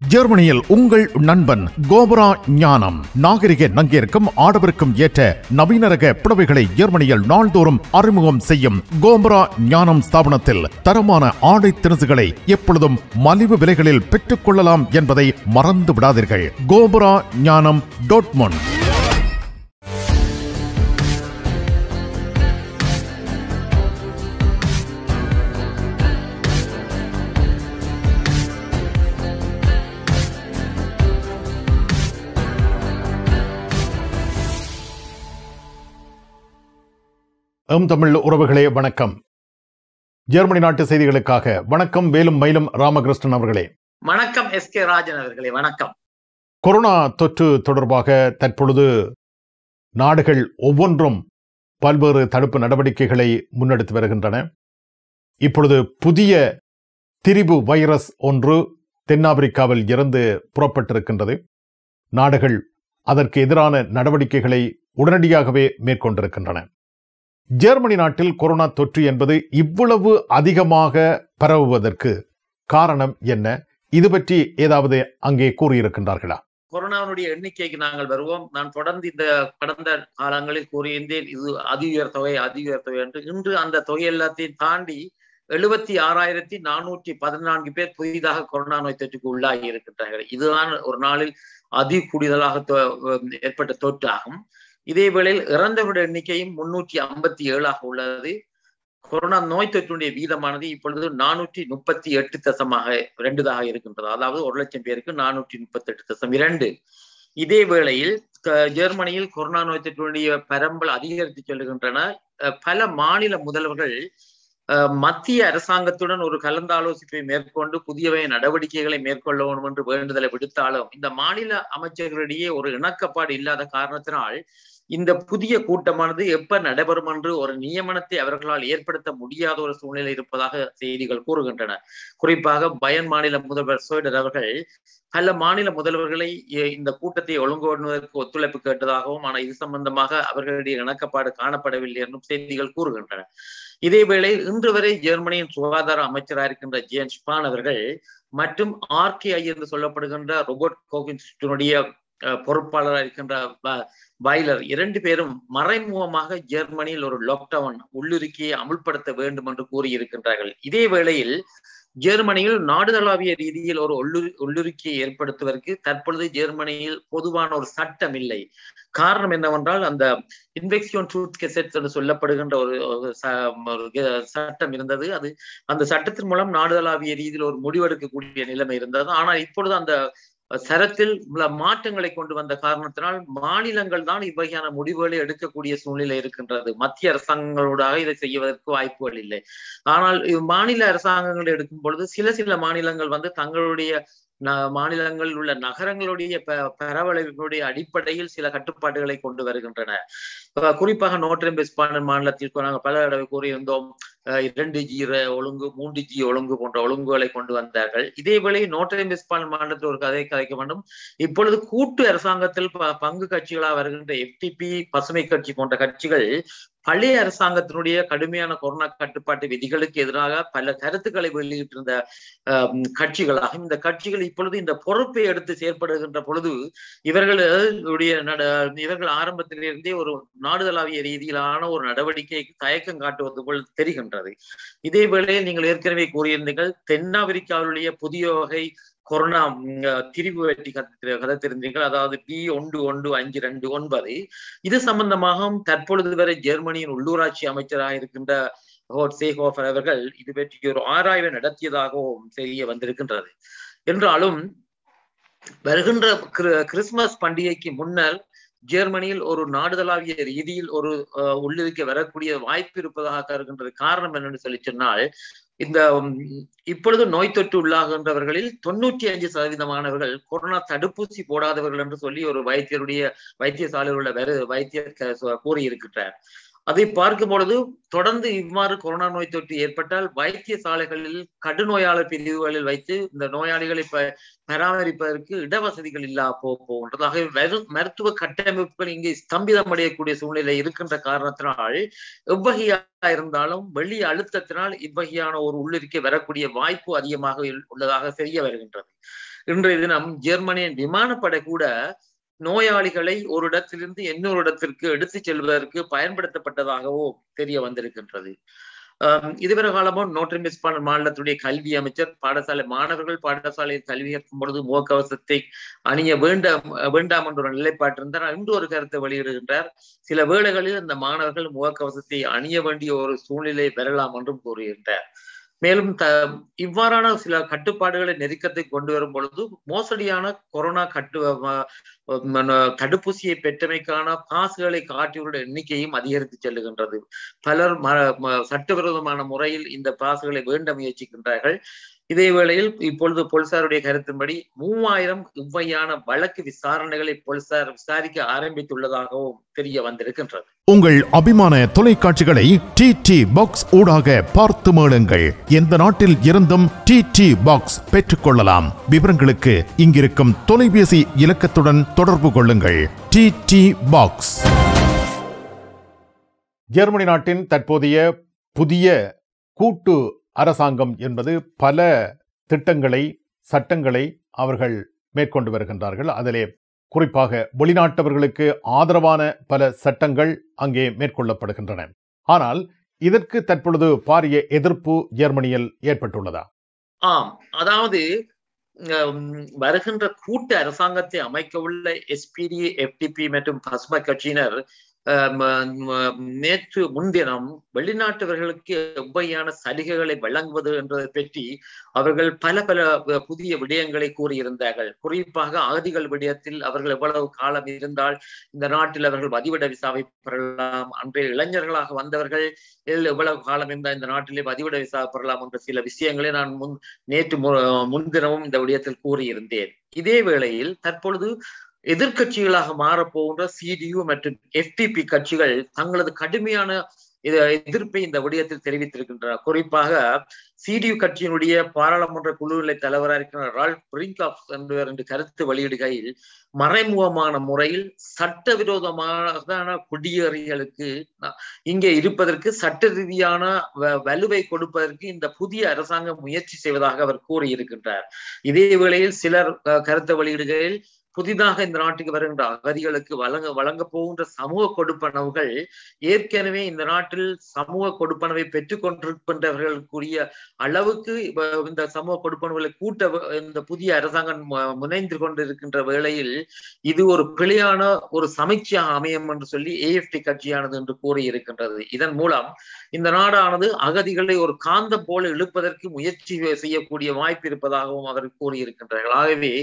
ஜெர்மனியில் உங்கள் நண்பன் கோபரா ஞானம் நாகரிக நங்கிற்கும் ஆடவருக்கும் ஏற்ற நவீன ரக புடவைகளை ஜெர்மனியில் நாள்தோறும் அறிமுகம் செய்யும் கோபரா ஞானம் ஸ்தாபனத்தில் தரமான ஆடை திணுசுகளை எப்பொழுதும் மலிவு விலைகளில் பெற்றுக் கொள்ளலாம் என்பதை மறந்து விடாதீர்கள் கோபரா ஞானம் டோட்மொன் எம் தமிழ் உறவுகளே வணக்கம் ஜெர்மனி நாட்டு செய்திகளுக்காக வணக்கம் வேலும் மயிலும் ராமகிருஷ்ணன் அவர்களே வணக்கம் எஸ் கே ராஜன் அவர்களே வணக்கம் கொரோனா தொற்று தொடர்பாக தற்பொழுது நாடுகள் ஒவ்வொன்றும் பல்வேறு தடுப்பு நடவடிக்கைகளை முன்னெடுத்து வருகின்றன இப்பொழுது புதிய திரிபு வைரஸ் ஒன்று தென்னாப்பிரிக்காவில் இருந்து புறப்பட்டிருக்கின்றது நாடுகள் அதற்கு எதிரான நடவடிக்கைகளை உடனடியாகவே மேற்கொண்டிருக்கின்றன ஜெர்மனி நாட்டில் கொரோனா தொற்று என்பது இவ்வளவு அதிகமாக பரவுவதற்கு காரணம் என்ன இது பற்றி ஏதாவது அங்கே கூறியிருக்கின்றார்களா கொரோனாவுடைய எண்ணிக்கைக்கு நாங்கள் வருவோம் நான் தொடர்ந்து இந்த கடந்த காலங்களில் கூறியிருந்தேன் இது அதி உயர் தொகை அதி உயர் தொகை என்று இன்று அந்த தொகை எல்லாத்தையும் தாண்டி எழுபத்தி ஆறாயிரத்தி நானூற்றி பதினான்கு பேர் புதிதாக கொரோனா நோய் தொற்றுக்கு உள்ளாகி இருக்கின்றார்கள் இதுதான் ஒரு நாளில் அதி கூடுதலாக ஏற்பட்ட தொற்று ஆகும் இதே வேளையில் இறந்தவருடைய எண்ணிக்கையும் முன்னூற்றி ஐம்பத்தி ஏழாக உள்ளது கொரோனா நோய் தொற்றுடைய வீதமானது இப்பொழுது நானூற்றி முப்பத்தி எட்டு தசமாக இரண்டுதாக இருக்கின்றது அதாவது ஒரு லட்சம் பேருக்கு நானூற்றி முப்பத்தி எட்டு தசம் இரண்டு இதே வேளையில் ஜெர்மனியில் கொரோனா நோய் தொற்றுடைய பரம்பல் அதிகரித்து செல்கின்றன பல மாநில முதல்வர்கள் மத்திய அரசாங்கத்துடன் ஒரு கலந்தாலோசிப்பை மேற்கொண்டு புதியவை நடவடிக்கைகளை மேற்கொள்ள வேண்டும் என்று வேண்டுதலை விடுத்தாலும் இந்த மாநில அமைச்சர்களிடையே ஒரு இணக்கப்பாடு இல்லாத காரணத்தினால் இந்த புதிய கூட்டமானது எப்ப நடைபெறும் என்று ஒரு நியமனத்தை அவர்களால் ஏற்படுத்த முடியாத ஒரு சூழ்நிலை இருப்பதாக செய்திகள் கூறுகின்றன குறிப்பாக பயன் மாநில முதல்வர் சோய்டர் அவர்கள் பல மாநில முதல்வர்களை இந்த கூட்டத்தை ஒழுங்கு பண்ணுவதற்கு ஒத்துழைப்பு கேட்டதாகவும் ஆனால் இது சம்பந்தமாக அவர்களுடைய இணக்கப்பாடு காணப்படவில்லை என்றும் செய்திகள் கூறுகின்றன இதே வேளையில் இன்று வரை ஜெர்மனியின் சுகாதார அமைச்சராக இருக்கின்ற ஜேன் ஸ்பான் அவர்கள் மற்றும் ஆர்கேஐ என்று சொல்லப்படுகின்ற ரோபோட் கோகின்ஸ்டினுடைய பொறுப்பாளராக இருக்கின்ற வைலர் இரண்டு பேரும் மறைமுகமாக ஜெர்மனியில் ஒரு லாக்டவுன் உள்ளுருக்கியை அமுல்படுத்த வேண்டும் என்று கூறியிருக்கின்றார்கள் இதே வேளையில் ஜெர்மனியில் நாடுதளாவிய ரீதியில் ஒரு உள்ளுரு உள்ளுருக்கியை ஏற்படுத்துவதற்கு தற்பொழுது ஜெர்மனியில் பொதுவான ஒரு சட்டம் இல்லை காரணம் என்னவென்றால் அந்த இன்வெக்சியோன் ட்ரூத் கெசெட் என்று சொல்லப்படுகின்ற ஒரு சட்டம் இருந்தது அது அந்த சட்டத்தின் மூலம் நாடுதளாவிய ரீதியில் ஒரு முடிவெடுக்கக்கூடிய நிலைமை இருந்தது ஆனால் இப்பொழுது அந்த சரத்தில் மாற்றங்களை கொண்டு வந்த காரணத்தினால் மாநிலங்கள் தான் இவ்வகையான முடிவுகளை எடுக்கக்கூடிய சூழ்நிலை இருக்கின்றது மத்திய அரசாங்கங்களோடாக இதை செய்வதற்கு வாய்ப்புகள் இல்லை ஆனால் மாநில அரசாங்கங்கள் எடுக்கும் பொழுது சில சில மாநிலங்கள் வந்து தங்களுடைய மாநிலங்களில் உள்ள நகரங்களுடைய பரவளைவுடைய அடிப்படையில் சில கட்டுப்பாடுகளை கொண்டு வருகின்றன குறிப்பாக நோட்ரம் வெஸ்பாண்டன் மாநிலத்தில் நாங்கள் பல தடவை கூறியிருந்தோம் இரண்டு ஜி ஒழுங்கு மூன்று ஜி ஒழுங்கு போன்ற ஒழுங்குகளை கொண்டு வந்தார்கள் இதே வேளை நோட்ரம் வெஸ்பாண்டன் மாநிலத்தில் ஒரு கதை கதைக்க வேண்டும் இப்பொழுது கூட்டு அரசாங்கத்தில் பங்கு கட்சிகளாக வருகின்ற எஃப்டிபி பசுமை கட்சி போன்ற கட்சிகள் பழைய அரசாங்கத்தினுடைய கடுமையான கொரோனா கட்டுப்பாட்டு விதிகளுக்கு எதிராக பல கருத்துக்களை வெளியிட்டிருந்த கட்சிகளாகும் இந்த கட்சிகள் இப்பொழுது இந்த பொறுப்பை எடுத்து செயற்படுகின்ற பொழுது இவர்களுடைய இவர்கள் ஆரம்பத்திலிருந்தே ஒரு நாடுதளாவிய ரீதியிலான ஒரு நடவடிக்கைக்கு தயக்கம் காட்டுவது போல் தெரிகின்றது இதே வேளையில் நீங்கள் ஏற்கனவே கூறியிருந்தீர்கள் தென்னாப்பிரிக்காவுடைய புதிய வகை கொரோனா திரிவு வெட்டி கதை தெரிந்தீர்கள் அதாவது பி ஒன்று ஒன்று அஞ்சு ரெண்டு ஒன்பது இது சம்பந்தமாக தற்பொழுது வரை ஜெர்மனியின் உள்ளூராட்சி அமைச்சராக இருக்கின்ற சேகோஃபர் அவர்கள் இது பற்றி ஒரு ஆராய்வை நடத்தியதாகவும் தெரிய வந்திருக்கின்றது என்றாலும் வருகின்ற கிறிஸ்துமஸ் பண்டிகைக்கு முன்னர் ஜெர்மனியில் ஒரு நாடுதளாவிய ரீதியில் ஒரு உள்ளிருக்க வரக்கூடிய வாய்ப்பு இருப்பதாக கருகின்றது காரணம் என்னன்னு சொல்லி சொன்னால் இந்த இப்பொழுது நோய் தொற்று உள்ளாகின்றவர்களில் தொண்ணூற்றி அஞ்சு சதவீதமானவர்கள் கொரோனா தடுப்பூசி போடாதவர்கள் என்று சொல்லி ஒரு வைத்தியருடைய வைத்தியசாலையில் உள்ள வேறு வைத்தியர் கூறியிருக்கின்றார் அதை பார்க்கும் பொழுது தொடர்ந்து இவ்வாறு கொரோனா நோய் தொற்று ஏற்பட்டால் வைத்தியசாலைகளில் கடுநோயாளர் பிரிவுகளில் வைத்து இந்த நோயாளிகளை பராமரிப்பதற்கு இடவசதிகள் இல்லா போகின்றதாக மருத்துவ கட்டமைப்புகள் இங்கே ஸ்தம்பிதம் அடையக்கூடிய சூழ்நிலை இருக்கின்ற காரணத்தினால் எவ்வகையா இருந்தாலும் வெளி அழுத்தத்தினால் இவ்வகையான ஒரு உள்ளிருக்கை வரக்கூடிய வாய்ப்பு அதிகமாக உள்ளதாக தெரிய வருகின்றது இன்றைய தினம் ஜெர்மனியின் விமானப்படை கூட நோயாளிகளை ஒரு இடத்திலிருந்து இன்னொரு இடத்திற்கு எடுத்துச் செல்வதற்கு பயன்படுத்தப்பட்டதாகவும் தெரிய வந்திருக்கின்றது இதுவரை காலமும் நோட்டர் மிஸ்பான மாநிலத்துடைய கல்வி அமைச்சர் பாடசாலை மாணவர்கள் பாடசாலையில் கல்வி கற்கும் பொழுது முகக்கவசத்தை அணிய வேண்டாம் வேண்டாம் என்ற ஒரு நிலைப்பாட்டு இருந்தார் இன்று ஒரு கருத்தை வெளியிடுகின்றார் சில வேளைகளில் இந்த மாணவர்கள் முகக்கவசத்தை அணிய வேண்டிய ஒரு சூழ்நிலை வரலாம் என்றும் கூறுகின்றார் மேலும் த இவ்வாறான சில கட்டுப்பாடுகளை நெருக்கத்தை கொண்டு வரும் பொழுது மோசடியான கொரோனா கட்டு தடுப்பூசியை பெற்றமைக்கான பாசுகளை காட்டியவருடைய எண்ணிக்கையும் அதிகரித்து செல்லுகின்றது பலர் சட்டவிரோதமான முறையில் இந்த பாசுகளை வேண்ட முயற்சிக்கின்றார்கள் இதே வேளையில் இப்பொழுது போலீசாருடைய கருத்தின்படி மூவாயிரம் இவ்வையான வழக்கு விசாரணைகளை போலீசார் விசாரிக்க ஆரம்பித்துள்ளதாகவும் தெரிய வந்திருக்கின்றது உங்கள் அபிமான தொலைக்காட்சிகளை டி டி பாக்ஸ் ஊடாக பார்த்து மேளுங்கள் எந்த நாட்டில் இருந்தும் டி டி பாக்ஸ் பெற்றுக்கொள்ளலாம் விவரங்களுக்கு இங்கிருக்கும் தொலைபேசி இலக்கத்துடன் தொடர்பு கொள்ளுங்கள் டி டி பாக்ஸ் ஜெர்மனி நாட்டின் தற்போதைய புதிய கூட்டு அரசாங்கம் என்பது பல திட்டங்களை சட்டங்களை அவர்கள் மேற்கொண்டு வருகின்றார்கள் அதிலே குறிப்பாக வெளிநாட்டவர்களுக்கு ஆதரவான பல சட்டங்கள் அங்கே மேற்கொள்ளப்படுகின்றன ஆனால் இதற்கு தற்பொழுது பாரிய எதிர்ப்பு ஜெர்மனியில் ஏற்பட்டுள்ளதா ஆம் அதாவது வருகின்ற கூட்டு அரசாங்கத்தை அமைக்க உள்ள எஸ்பிடி எஃப்டிபி மற்றும் பசுமை கட்சியினர் நேற்று முன்தினம் வெளிநாட்டவர்களுக்கு எவ்வையான சலுகைகளை வழங்குவது என்பதை பற்றி அவர்கள் பல பல புதிய விடயங்களை கூறியிருந்தார்கள் குறிப்பாக அகதிகள் விடயத்தில் அவர்கள் எவ்வளவு காலம் இருந்தால் இந்த நாட்டில் அவர்கள் வதிவிட விசாவை பெறலாம் அன்றைய இளைஞர்களாக வந்தவர்கள் எவ்வளவு காலம் இருந்தால் இந்த நாட்டிலே வதிவிட விசா பெறலாம் என்ற சில விஷயங்களை நான் முன் நேற்று முன்தினமும் இந்த விடயத்தில் கூறியிருந்தேன் இதே வேளையில் தற்பொழுது எதிர்கட்சிகளாக மாறப்போகின்ற சிடியு மற்றும் எஃப்டிபி கட்சிகள் தங்களது கடுமையான எதிர்ப்பை இந்த விடயத்தில் தெரிவித்திருக்கின்றன குறிப்பாக சிடியு கட்சியினுடைய பாராளுமன்ற குழுநிலை தலைவராக இருக்கிற ரால் பிரிங்காப் என்பவர் என்று கருத்து வெளியிடுகையில் மறைமுகமான முறையில் சட்டவிரோதமான குடியேறிகளுக்கு இங்கே இருப்பதற்கு சட்ட ரீதியான வலுவை கொடுப்பதற்கு இந்த புதிய அரசாங்கம் முயற்சி செய்வதாக அவர் கூறியிருக்கின்றார் இதே வேளையில் சிலர் கருத்து வெளியிடுகையில் புதிதாக இந்த நாட்டுக்கு வருகின்ற அகதிகளுக்கு வழங்க வழங்க போகின்ற சமூக கொடுப்பனவுகள் ஏற்கனவே இந்த நாட்டில் சமூக கொடுப்பனவை பெற்றுக் கொண்டிருக்கின்றவர்களுக்குரிய அளவுக்கு இந்த சமூக கொடுப்பனவுகளை கூட்ட இந்த புதிய அரசாங்கம் முனைந்து கொண்டிருக்கின்ற வேளையில் இது ஒரு பிழையான ஒரு சமீட்சையாக அமையும் என்று சொல்லி ஏஎஃப்டி கட்சியானது என்று கூறியிருக்கின்றது இதன் மூலம் இந்த நாடானது அகதிகளை ஒரு காந்தம் போல இழுப்பதற்கு முயற்சி செய்யக்கூடிய வாய்ப்பு இருப்பதாகவும் அவர் கூறியிருக்கின்றார்கள் ஆகவே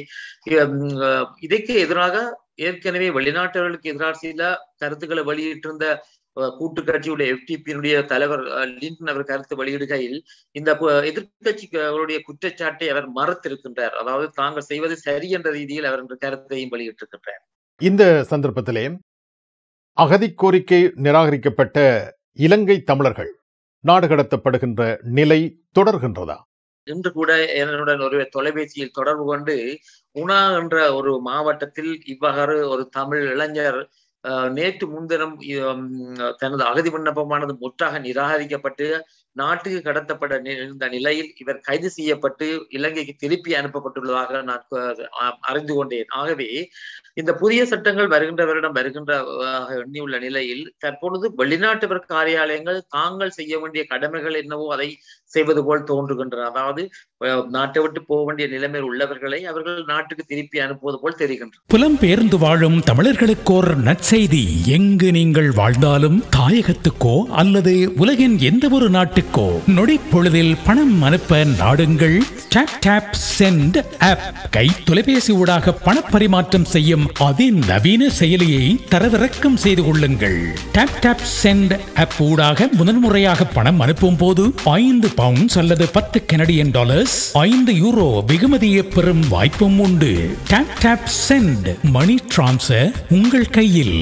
இதற்கு எதிராக ஏற்கனவே வெளிநாட்டவர்களுக்கு எதிராக சில கருத்துக்களை வெளியிட்டிருந்த கூட்டு கட்சியுடைய எஃப்டிபியினுடைய தலைவர் லிண்டன் அவர் கருத்து வெளியிடுகையில் இந்த எதிர்கட்சிகளுடைய குற்றச்சாட்டை அவர் மறுத்திருக்கின்றார் அதாவது தாங்கள் செய்வது சரி என்ற ரீதியில் அவர் என்ற கருத்தையும் வெளியிட்டிருக்கின்றார் இந்த சந்தர்ப்பத்திலே அகதி கோரிக்கை நிராகரிக்கப்பட்ட இலங்கை தமிழர்கள் நாடு கடத்தப்படுகின்ற நிலை தொடர்கின்றதா இன்று கூட என்னுடன் ஒரு தொலைபேசியில் தொடர்பு கொண்டு உணா என்ற ஒரு மாவட்டத்தில் இவ்வாறு ஒரு தமிழ் இளைஞர் நேற்று முன்தினம் தனது அகதி விண்ணப்பமானது முற்றாக நிராகரிக்கப்பட்டு நாட்டுக்கு கடத்தப்பட இருந்த நிலையில் இவர் கைது செய்யப்பட்டு இலங்கைக்கு திருப்பி அனுப்பப்பட்டுள்ளதாக நான் அறிந்து கொண்டேன் ஆகவே இந்த புதிய சட்டங்கள் வருகின்ற வருடம் வருகின்ற எண்ணியுள்ள நிலையில் தற்பொழுது வெளிநாட்டவர் காரியாலயங்கள் தாங்கள் செய்ய வேண்டிய கடமைகள் என்னவோ அதை செய்வது போல் தோன்றுகின்றன அதாவது நாட்டை விட்டு போக வேண்டிய நிலைமையில் உள்ளவர்களை அவர்கள் நாட்டுக்கு திருப்பி அனுப்புவது போல் தெரிகின்றன புலம்பெயர்ந்து வாழும் தமிழர்களுக்கோர் நற்செய்தி எங்கு நீங்கள் வாழ்ந்தாலும் தாயகத்துக்கோ அல்லது உலகின் எந்த ஒரு நாட்டுக்கோ நொடி பொழுதில் பணம் அனுப்ப நாடுங்கள் டேப் டேப் சென்ட் ஆப் கை தொலைபேசி ஊடாக பணப்பரிமாற்றம் செய்யும் அதிநவீன செயலியை தரவிறக்கம் செய்து கொள்ளுங்கள் டேப் டேப் சென்ட் ஆப் ஊடாக முதன்முறையாக பணம் அனுப்பும் போது ஐந்து பவுண்ட்ஸ் அல்லது பத்து கனடியன் டாலர்ஸ் ஐந்து யூரோ வெகுமதியை பெறும் வாய்ப்பும் உண்டு tap tap send money transfer உங்கள் கையில்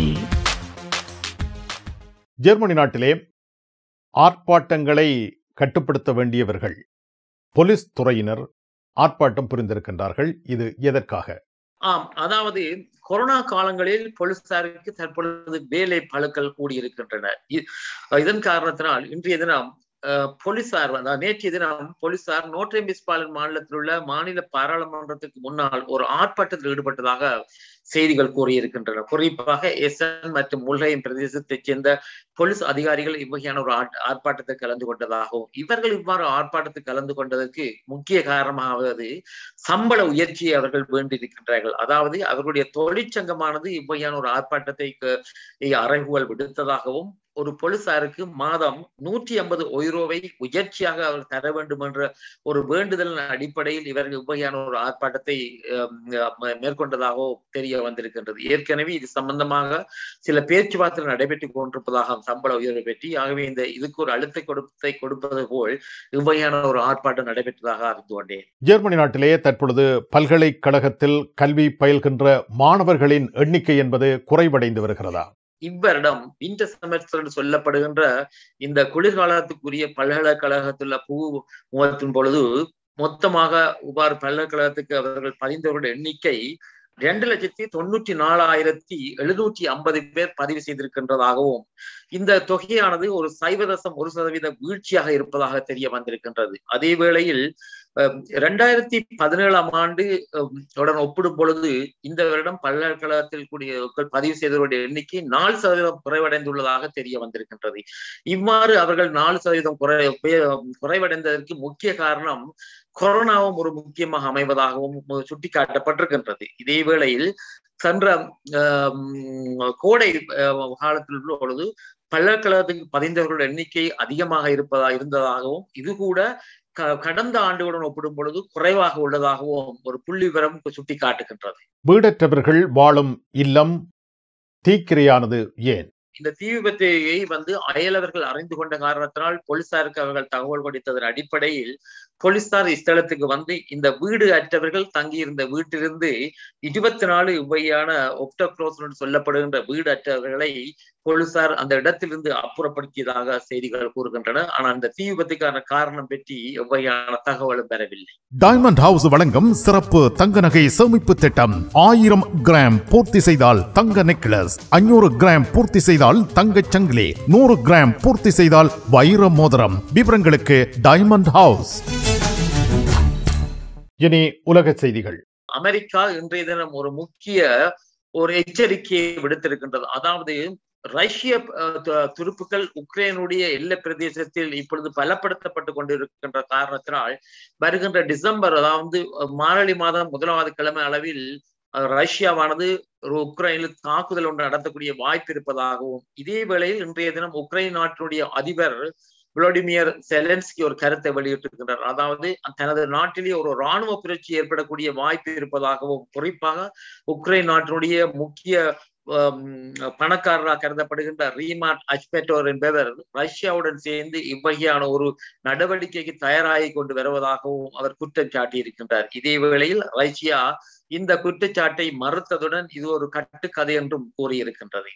ஜெர்மனி நாட்டிலே ஆர்ப்பாட்டங்களை கட்டுப்படுத்த வேண்டியவர்கள் போலீஸ் துறையினர் ஆர்ப்பாட்டம் புரிந்திருக்கின்றார்கள் இது எதற்காக ஆம் அதாவது கொரோனா காலங்களில் போலீசாருக்கு தற்பொழுது வேலை பழுக்கள் கூடியிருக்கின்றன இதன் காரணத்தினால் இன்றைய தினம் அஹ், போலீசார் வந்து அதாவது நேற்றைய தினம் போலீசார் நோட்ரே மிஸ்பாலன் மாநிலத்தில் உள்ள மாநில பாராளுமன்றத்துக்கு முன்னால் ஒரு ஆர்ப்பாட்டத்தில் ஈடுபட்டதாக செய்திகள் கூறியிருக்கின்றன குறிப்பாக எஸ்என் மற்றும் முல்லையம் பிரதேசத்தைச் சேர்ந்த போலீஸ் அதிகாரிகள் இவ்வகையான ஒரு ஆட்- ஆர்ப்பாட்டத்தில் கலந்து கொண்டதாகவும் இவர்கள் இவ்வாறு ஆர்ப்பாட்டத்தில் கலந்து கொண்டதற்கு முக்கிய காரணமாவது சம்பள உயர்ச்சியை அவர்கள் வேண்டியிருக்கின்றார்கள் அதாவது அவர்களுடைய தொழிற்சங்கமானது இவ்வகையான ஒரு ஆர்ப்பாட்டத்தை க- அறைகூவல் விடுத்ததாகவும் ஒரு போலீசாருக்கு மாதம் நூற்றி ஐம்பது ஒய்ரோவை உயர்ச்சியாக அவர் தர வேண்டும் என்ற ஒரு வேண்டுதலின் அடிப்படையில் இவர்கள் இவ்வகையான ஒரு ஆர்ப்பாட்டத்தை அஹ், அஹ், மேற்கொண்டதாகவோ தெரிய வந்திருக்கின்றது ஏற்கனவே இது சம்பந்தமாக சில பேச்சுவார்த்தைகள் நடைபெற்றுக் கொண்டிருப்பதாக சம்பள உயர்வை பற்றி ஆகவே இந்த இதுக்கு ஒரு அழுத்த கொடுப்பதை கொடுப்பது போல் இவ்வகையான ஒரு ஆர்ப்பாட்டம் நடைபெற்றதாக அறிந்து கொண்டேன் ஜெர்மனி நாட்டிலே தற்பொழுது பல்கலைக்கழகத்தில் கல்வி பயில்கின்ற மாணவர்களின் எண்ணிக்கை என்பது குறைவடைந்து வருகிறதா இவ்வருடம் விண்டர் செமஸ்டர் என்று சொல்லப்படுகின்ற இந்த குளிர்காலத்துக்குரிய பல்கலைக்கழகத்துள்ள பூ முகத்தின் பொழுது மொத்தமாக இவ்வாறு பல்கலைக்கழகத்துக்கு அவர்கள் பதிந்தவர்களுடைய எண்ணிக்கை இரண்டு லட்சத்தி தொண்ணூற்றி நாலாயிரத்தி எழுநூற்றி ஐம்பது பேர் பதிவு செய்திருக்கின்றதாகவும் இந்த தொகையானது ஒரு சைவ தசம் ஒரு சதவீத வீழ்ச்சியாக இருப்பதாக தெரிய வந்திருக்கின்றது அதே வேளையில் இரண்டாயிரத்தி பதினேழாம் ஆண்டு அஹ், உடன் ஒப்பிடும் பொழுது இந்த வருடம் பல்கலைக்கழகத்தில் கூடிய பதிவு செய்தவருடைய எண்ணிக்கை நாலு சதவீதம் குறைவடைந்துள்ளதாக தெரிய வந்திருக்கின்றது இவ்வாறு அவர்கள் நாலு சதவீதம் குறை பே- குறைவடைந்ததற்கு முக்கிய காரணம் கொரோனாவும் ஒரு முக்கியமாக அமைவதாகவும் சுட்டிக்காட்டப்பட்டிருக்கின்றது இதே வேளையில் சென்ற ஆஹ், கோடை ஆஹ், காலத்தில் உள்ள பொழுது பல்கலைக்கழகத்துக்கு பதிந்தவர்களுடைய எண்ணிக்கை அதிகமாக இருப்பதா இருந்ததாகவும் இது கூட க- கடந்த ஆண்டுகளுடன் ஒப்பிடும் பொழுது குறைவாக உள்ளதாகவும் ஒரு புள்ளி விவரம் சுட்டிக்காட்டுகின்றது வீடற்றவர்கள் வாழும் இல்லம் தீக்கிரையானது ஏன் இந்த தீ விபத்தையை வந்து அயலவர்கள் அறிந்து கொண்ட காரணத்தினால் போலீசாருக்கு அவர்கள் தகவல் கொடுத்ததன் அடிப்படையில் போலீசார் இஸ்தலத்துக்கு வந்து இந்த வீடு அற்றவர்கள் தங்கியிருந்த வீட்டிலிருந்து இருபத்தி நாலு இவ்வையான ஒப்டோக்ளோஸ் என்று சொல்லப்படுகின்ற வீடு அற்றவர்களை போலீசார் அந்த இடத்திலிருந்து அப்புறப்படுத்தியதாக செய்திகள் கூறுகின்றன ஆனால் அந்த தீ விபத்துக்கான காரணம் பற்றி எவ்வையான தகவலும் பெறவில்லை டைமண்ட் ஹவுஸ் வழங்கும் சிறப்பு தங்க நகை சேமிப்பு திட்டம் ஆயிரம் கிராம் பூர்த்தி செய்தால் தங்க நெக்லஸ் ஐநூறு கிராம் பூர்த்தி செய்தால் தங்கச் சங்கிலி நூறு கிராம் பூர்த்தி செய்தால் வைர மோதிரம் விவரங்களுக்கு டைமண்ட் ஹவுஸ் இனி உலக செய்திகள் அமெரிக்கா இன்றைய தினம் ஒரு முக்கிய ஒரு எச்சரிக்கையை விடுத்திருக்கின்றது அதாவது ரஷ்ய அஹ், து- துருப்புக்கள் உக்ரைனுடைய எல்லை பிரதேசத்தில் இப்பொழுது பலப்படுத்தப்பட்டு கொண்டிருக்கின்ற காரணத்தினால் வருகின்ற டிசம்பர் அதாவது அஹ், மார்கழி மாதம் முதலாவது கிழமை அளவில் அஹ், ரஷ்யாவானது ஒரு உக்ரைனில் தாக்குதல் ஒன்று நடத்தக்கூடிய வாய்ப்பு இருப்பதாகவும் இதே வேளையில் இன்றைய தினம் உக்ரைன் நாட்டினுடைய அதிபர் விளாடிமியர் செலன்ஸ்கி ஒரு கருத்தை வெளியிட்டிருக்கின்றார் அதாவது தனது நாட்டிலே ஒரு ராணுவ புரட்சி ஏற்படக்கூடிய வாய்ப்பு இருப்பதாகவும் குறிப்பாக உக்ரைன் நாட்டினுடைய முக்கிய ஆம், பணக்காரராக கருதப்படுகின்ற ரீமாட் அச்பெட்டோர் என்பவர் ரஷ்யாவுடன் சேர்ந்து இவ்வகையான ஒரு நடவடிக்கைக்கு தயாராகி கொண்டு வருவதாகவும் அவர் குற்றம் சாட்டியிருக்கின்றார் இதே வேளையில் ரஷ்யா இந்த குற்றச்சாட்டை மறுத்ததுடன் இது ஒரு கட்டுக்கதை என்றும் கூறியிருக்கின்றது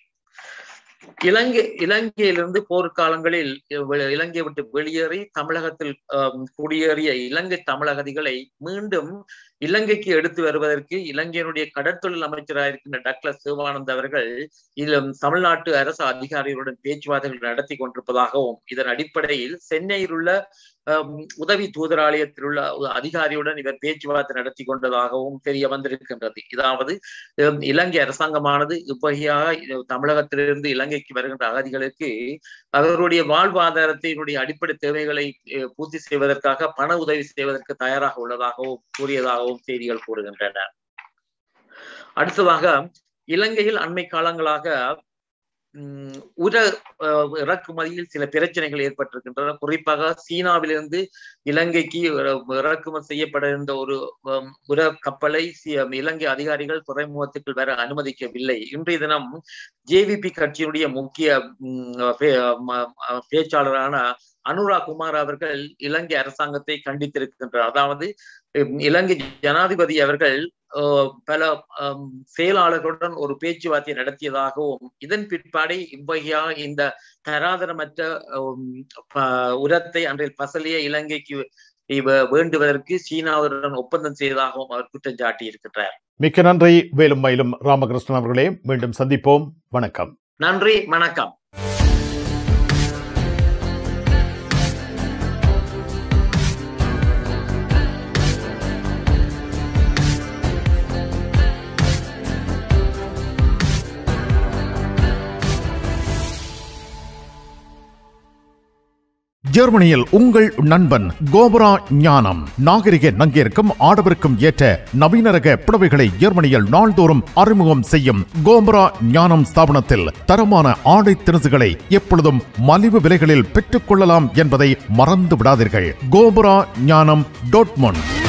இலங்கை இலங்கையிலிருந்து போர்க்காலங்களில் வெ- இலங்கையை விட்டு வெளியேறி தமிழகத்தில் ஆம், குடியேறிய இலங்கை தமிழகதிகளை மீண்டும் இலங்கைக்கு எடுத்து வருவதற்கு இலங்கையினுடைய கடற்தொழில் அமைச்சராக இருக்கின்ற டாக்டர் சிவானந்த் அவர்கள் இதில் தமிழ்நாட்டு அரசு அதிகாரிகளுடன் பேச்சுவார்த்தைகள் நடத்தி கொண்டிருப்பதாகவும் இதன் அடிப்படையில் சென்னையில் உள்ள ஆம், உதவி தூதராலயத்தில் உள்ள ஒரு அதிகாரியுடன் இவர் பேச்சுவார்த்தை நடத்தி கொண்டதாகவும் தெரிய வந்திருக்கின்றது இதாவது ஹம், இலங்கை அரசாங்கமானது இவ்வகையாக இது தமிழகத்திலிருந்து இலங்கைக்கு வருகின்ற அகதிகளுக்கு அவர்களுடைய வாழ்வாதாரத்தினுடைய அடிப்படை தேவைகளை அஹ், பூர்த்தி செய்வதற்காக பண உதவி செய்வதற்கு தயாராக உள்ளதாகவும் கூறியதாகவும் செய்திகள் கூறுகின்றன அடுத்ததாக இலங்கையில் அண்மை காலங்களாக உம், உர அஹ், இறக்குமதியில் சில பிரச்சனைகள் ஏற்பட்டிருக்கின்றன குறிப்பாக சீனாவிலிருந்து இலங்கைக்கு இற- இறக்குமதி செய்யப்பட இருந்த ஒரு உம், உர கப்பலை சி- இலங்கை அதிகாரிகள் துறைமுகத்துக்குள் வர அனுமதிக்கவில்லை இன்றைய தினம் ஜேவிபி கட்சியினுடைய முக்கிய உம், பே- ம- ம- பேச்சாளரான அனுரா குமார் அவர்கள் இலங்கை அரசாங்கத்தை கண்டித்திருக்கின்றார் அதாவது உம், இலங்கை ஜனாதிபதி அவர்கள் அஹ், பல அம், செயலாளர்களுடன் ஒரு பேச்சுவார்த்தை நடத்தியதாகவும் இதன் பிற்பாடே இவ்வகையாக இந்த தராதரமற்ற உம், ப- உரத்தை அன்றைய பசலிய இலங்கைக்கு இவ- வேண்டுவதற்கு சீனாவுடன் ஒப்பந்தம் செய்ததாகவும் அவர் குற்றம் சாட்டி இருக்கின்றார் மிக்க நன்றி வேலும் மயிலும் ராமகிருஷ்ணன் அவர்களே மீண்டும் சந்திப்போம் வணக்கம் நன்றி வணக்கம் ஜெர்மனியில் உங்கள் நண்பன் கோபுரா ஞானம் நாகரிக நங்கிற்கும் ஆடவருக்கும் ஏற்ற நவீன ரக புடவைகளை ஜெர்மனியில் நாள்தோறும் அறிமுகம் செய்யும் கோபுரா ஞானம் ஸ்தாபனத்தில் தரமான ஆடை திணுசுகளை எப்பொழுதும் மலிவு விலைகளில் பெற்றுக் கொள்ளலாம் என்பதை மறந்து விடாதீர்கள் கோபுரா ஞானம் டோட்மொண்ட்